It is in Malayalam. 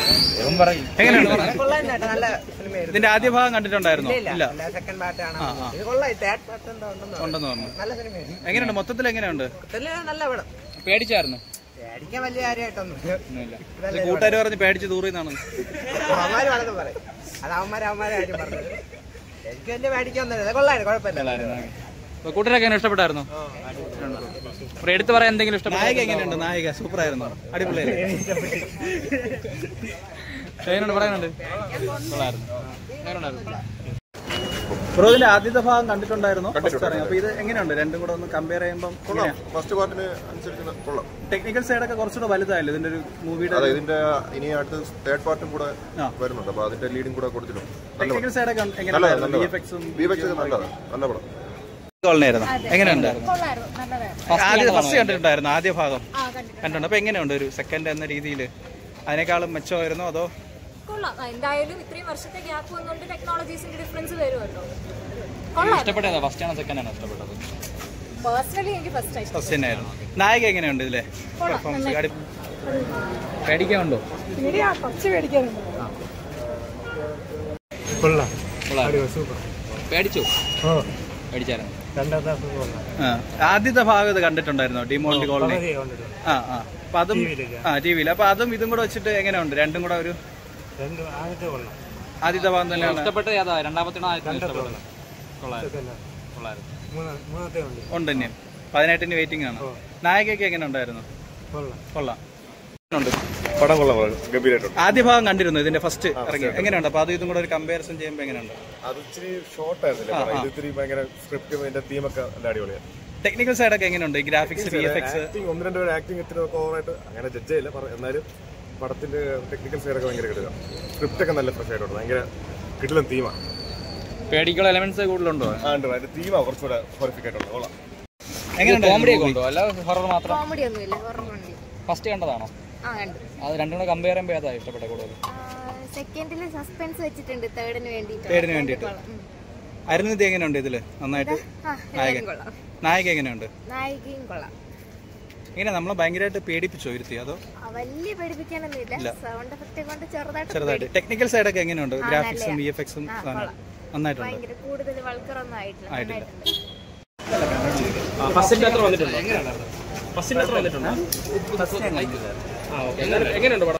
എങ്ങനെയുണ്ട് കൊള്ളാം ചേട്ടാ നല്ല സിനിമയായിരുന്നു ഇതിന്റെ ആദ്യ ഭാഗം കണ്ടിട്ടുണ്ടായിരുന്നോ ഇല്ല ഇല്ല ഇല്ല സെക്കൻഡ് പാർട്ടാണ് ആ, ആ. ഇത് കൊള്ളാം തേർഡ് പാർട്ട് എന്തോ ഉണ്ടെന്ന് തോന്നുന്നു. ഉണ്ടെന്ന് പറഞ്ഞു നല്ല സിനിമയായിരുന്നു എങ്ങനെയുണ്ട് മൊത്തത്തിൽ എങ്ങനെയുണ്ട് മൊത്തത്തില് നല്ല പടം പേടിച്ചായിരുന്നു പേടിക്കാൻ വലിയ കാര്യമായിട്ടൊന്നും ഒന്നുമില്ല കൂട്ടുകാർ പറഞ്ഞ് പേടിച്ച് ദൂറിന്നാണ് അവന്മാര് പലതും പറയും അത് അവന്മാര് അവന്മാരെ കാര്യം പറഞ്ഞത് എനിക്ക് വലിയ പേടിക്കൊന്നുമില്ല ഇത് കൊള്ളായിരുന്നു കുഴപ്പമില്ല കൂട്ടുകാരൊക്കെ എങ്ങനെ ഇഷ്ടപ്പെട്ടായിരുന്നു ഒരു എടുത്തു പറയാൻ എന്തെങ്കിലും ഇഷ്ടപ്പെട്ട നായിക എങ്ങനെയുണ്ട് നായിക സൂപ്പർ ആയിരുന്നു അടിപൊളിയായിരുന്നു എങ്ങനെയുണ്ട് പറയാനുണ്ട് കൊള്ളായിരുന്നു എങ്ങനെയുണ്ടായിരുന്നു ബ്രോ ഇതിന്റെ ആദ്യത്തെ ഭാഗം കണ്ടിട്ടുണ്ടായിരുന്നു അപ്പൊ ഇത് എങ്ങനെയുണ്ട് രണ്ടും കൂടെ ഒന്ന് കമ്പയർ ചെയ്യുമ്പോൾ ഫസ്റ്റ് പാർട്ടിന് അനുസരിച്ച് കൊള്ളാം ടെക്നിക്കൽ സൈഡൊക്കെ കുറച്ചുകൂടെ വലുതായല്ലോ ഇതിന്റെ ഒരു മൂവിയുടെ അതെ ഇതിന്റെ ഇനി അടുത്ത് തേർഡ് പാർട്ടും കൂടെ ആ. വരുന്നുണ്ട് അപ്പൊ അതിന്റെ ലീഡും കൂടെ കൊടുത്തിട്ടുണ്ട് നല്ല ടെക്നിക്കൽ സൈഡൊക്കെ നല്ലതാണ് എങ്ങനെയായിരുന്നു നല്ലതാണ് വിഎഫ്എക്സും വിവെക്സ് നല്ലതാണ് നല്ല പടം കോളനായിരുന്നു എങ്ങനെയുണ്ട് കൊള്ളായിരുന്നു നല്ലതായിരുന്നു ആദ്യ ഫസ്റ്റ് കണ്ടിട്ടുണ്ടായിരുന്നു ആദ്യ ഭാഗം ആ കണ്ടിട്ടുണ്ട് കണ്ടിട്ടുണ്ട് അപ്പൊ എങ്ങനെയുണ്ട് ഒരു സെക്കൻഡ് എന്ന രീതിയിൽ അതിനേക്കാളും മെച്ചമായിരുന്നോ അതോ കൊള്ളാം ആ, എന്തായാലും ഇത്രയും വർഷത്തെ ഗ്യാപ്പ് വന്നുകൊണ്ട് ടെക്നോളജീസിന്റെ ഡിഫറൻസ് വരുമല്ലോ കൊള്ളാം ഇഷ്ടപ്പെട്ടതാ ഫസ്റ്റ് ആണോ സെക്കൻഡ് ആണോ ഇഷ്ടപ്പെട്ടത് പേഴ്സണലി എനിക്ക് ഫസ്റ്റ് ഇഷ്ടം ഫസ്റ്റ് തന്നെയായിരുന്നു നായിക എങ്ങനെയുണ്ട് ഇതിലെ പെർഫോമൻസ് പേടിക്കാനുണ്ടോ കുറച്ച് പേടിക്കാറുണ്ട് പേടിച്ചു പേടിച്ചായിരുന്നു ആ. ആദ്യത്തെ ഭാഗം ഇത് കണ്ടിട്ടുണ്ടായിരുന്നോ ഡിമോൾഡ് കോളനി ആ ആ അപ്പൊ അതും ആ ടി വിയിൽ അപ്പൊ അതും ഇതും കൂടെ വെച്ചിട്ട് എങ്ങനെയുണ്ട് രണ്ടും കൂടെ ഒരു ആദ്യത്തെ ഭാഗം തന്നെയാണ് ഇഷ്ടപ്പെട്ടത് ഏതാ രണ്ടാമത്തെ ഉണ്ട് തന്നെ പതിനെട്ടിന് വെയിറ്റിംഗ് ആണ് നായികയൊക്കെ എങ്ങനെ ഉണ്ടായിരുന്നു കൊള്ളാം ഉണ്ട്. പടം കൊള്ളാം ഗംഭീരമായിട്ടുണ്ട് ആദ്യ ഭാഗം കണ്ടിരുന്നു ഇതിന്റെ ഫസ്റ്റ് ഇറങ്ങി എങ്ങനെയുണ്ട് അപ്പൊ അത് ഇതും കൂടെ ഒരു കമ്പാരിസൺ ചെയ്യുമ്പോൾ എങ്ങനെയുണ്ട് അത് ഇച്ചിരി ഷോർട്ട് ആയിരുന്നില്ല പടം. ഇത് ഇത്തിരി ഭയങ്കര സ്ക്രിപ്റ്റും അതിന്റെ തീമൊക്കെ നല്ല അടിപൊളിയാണ് ടെക്നിക്കൽ സൈഡൊക്കെ എങ്ങനെയുണ്ട് graphics V F X acting ഒന്ന് രണ്ട് പേര് ആക്ടിങ് ഇത്തിരി ഒക്കെ ഓവറായിട്ട് അങ്ങനെ ജഡ്ജ് ചെയ്യില്ല പറ- എന്നാലും പടത്തിന്റെ ടെക്നിക്കൽ സൈഡൊക്കെ ഭയങ്കര കിട്ടുക സ്ക്രിപ്റ്റ് ഒക്കെ നല്ല ഫ്രഷ് ആയിട്ടുണ്ട് ഭയങ്കര കിടിലൻ തീമാണ് പേടിക്കുള്ള എലമെന്റ്സ് കൂടുതലുണ്ടോ ആ ഉണ്ട് അതിന്റെ തീമാ കുറച്ചുകൂടെ ഹോറിഫിക് ആയിട്ടുണ്ട് കൊള്ളാം എങ്ങനെയുണ്ട് കോമഡി ഒക്കെ ഉണ്ടോ അല്ല ഹൊറർ മാത്രം കോമഡി ഒന്നുമില്ല ഓർമ്മയുണ്ട് ഫസ്റ്റ് കണ്ടതാണോ ആ കണ്ടു അത് രണ്ടും കൂടെ കമ്പയർ ചെയ്യുമ്പോൾ ഏതാ ഇഷ്ടപ്പെട്ട കൂടുതൽ സെക്കൻഡില് സസ്പെൻസ് വെച്ചിട്ടുണ്ട് തേർഡിന് വേണ്ടിയിട്ട് തേർഡിന് വേണ്ടിയിട്ട് അരുന്നതി എങ്ങനെയുണ്ട് ഇതില് നന്നായിട്ട് നായകൻ കൊള്ളാം നായിക എങ്ങനെയുണ്ട് നായികയും കൊള്ളാം ഇങ്ങനെ നമ്മളെ ഭയങ്കരമായിട്ട് പേടിപ്പിച്ചോ ഇരുത്തി അതോ ആ, വലിയ പേടിപ്പിക്കാനൊന്നുമില്ല സൗണ്ട് എഫക്റ്റ് കൊണ്ട് ചെറുതായിട്ട് ചെറുതായിട്ട് ടെക്നിക്കൽ സൈഡൊക്കെ എങ്ങനെയുണ്ട് ആ, ഗ്രാഫിക്സും നല്ലയാ. വി എഫ് എക്സും ആ, കൊള്ളാം. നന്നായിട്ടുണ്ട് ഭയങ്കര കൂടുതൽ വൾക്കറൊന്നും ആയിട്ടില്ല ആയിട്ടില്ല. നന്നായിട്ടുണ്ട് ഫസ്റ്റിന്റെ അത്ര വന്നിട്ടുണ്ടോ ഫസ്റ്റിന്റെ അത്ര വന്നിട്ടുണ്ടോ എങ്ങനെയുണ്ട് പടം